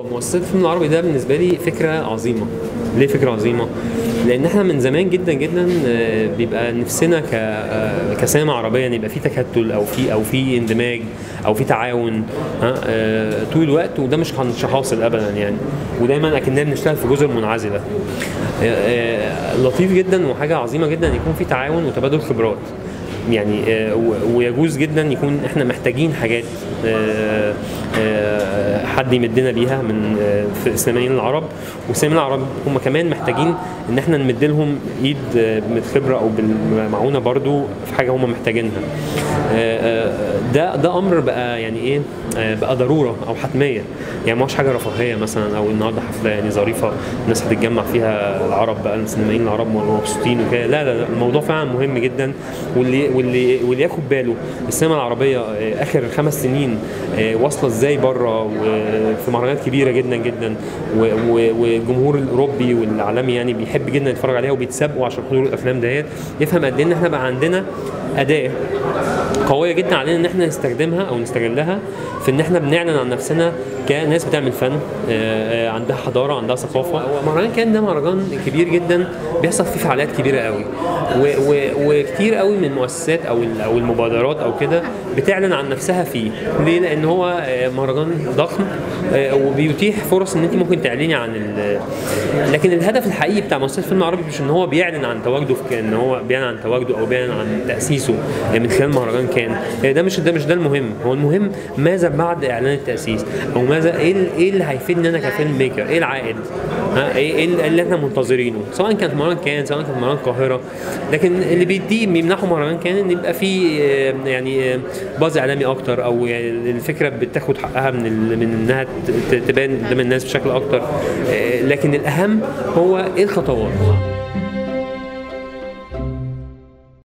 مؤسسة الفيلم العربي ده بالنسبة لي فكرة عظيمة ليه فكرة عظيمة؟ لأن احنا من زمان جدا جدا آه، بيبقى نفسنا ك آه، كسينما عربية ان يبقى في تكتل أو في أو في اندماج أو في تعاون ها آه، طول الوقت وده مش مش حاصل أبدا يعني ودايما أكننا بنشتغل في جزر منعزلة آه، آه، لطيف جدا وحاجة عظيمة جدا يكون في تعاون وتبادل خبرات يعني آه، و- ويجوز جدا يكون احنا محتاجين حاجات آه، آه، حد يمدنا بيها من آه، في السينمائيين العرب والسينمائيين العرب هم كمان محتاجين ان احنا نمد لهم ايد آه، بالخبره او بالمعونه برضو في حاجه هم محتاجينها آه، آه، ده ده امر بقى يعني ايه آه، بقى ضروره او حتميه يعني مش حاجه رفاهيه مثلا او النهارده حفله يعني ظريفه الناس هتتجمع فيها العرب بقى السينمائيين العرب مبسوطين وكده لا لا لا الموضوع فعلا مهم جدا واللي واللي واللي ياخد باله السينما العربيه آه، اخر خمس سنين آه، واصله ازاي بره وفي مهرجانات كبيره جدا جدا و- و- والجمهور الاوروبي والعالمي يعني بيحب جدا يتفرج عليها وبيتسابقوا عشان حضور الافلام ديت يفهم قد ايه ان احنا بقى عندنا اداه قويه جدا علينا ان احنا نستخدمها او نستغلها في ان احنا بنعلن عن نفسنا كناس بتعمل فن آه، آه، عندها حضاره عندها ثقافه هو مهرجان كان ده مهرجان كبير جدا بيحصل فيه فعاليات كبيره قوي و- و- وكتير قوي من المؤسسات او ال- او المبادرات او كده بتعلن عن نفسها فيه ليه لان هو آه، مهرجان ضخم آه، وبيتيح فرص ان انت ممكن تعلني عن ال- لكن الهدف الحقيقي بتاع مؤسسه الفيلم العربي مش ان هو بيعلن عن تواجده في ان هو بيعلن عن تواجده او بيعلن عن تاسيسه من خلال مهرجان كان آه، ده مش ده مش ده المهم هو المهم ماذا بعد اعلان التاسيس او ماذا ايه ال- ايه اللي هيفيدني انا كفيلم ميكر ايه العائد ها ايه إيه اللي احنا منتظرينه سواء كانت مهرجان كان سواء كانت مهرجان القاهره لكن اللي بيديه بيمنحوا مهرجان كان ان يبقى في آه، يعني آه، باز اعلامي اكتر او يعني الفكره بتاخد حقها من ال- من انها ت- ت- تبان قدام الناس بشكل اكتر آه، لكن الاهم هو ايه الخطوات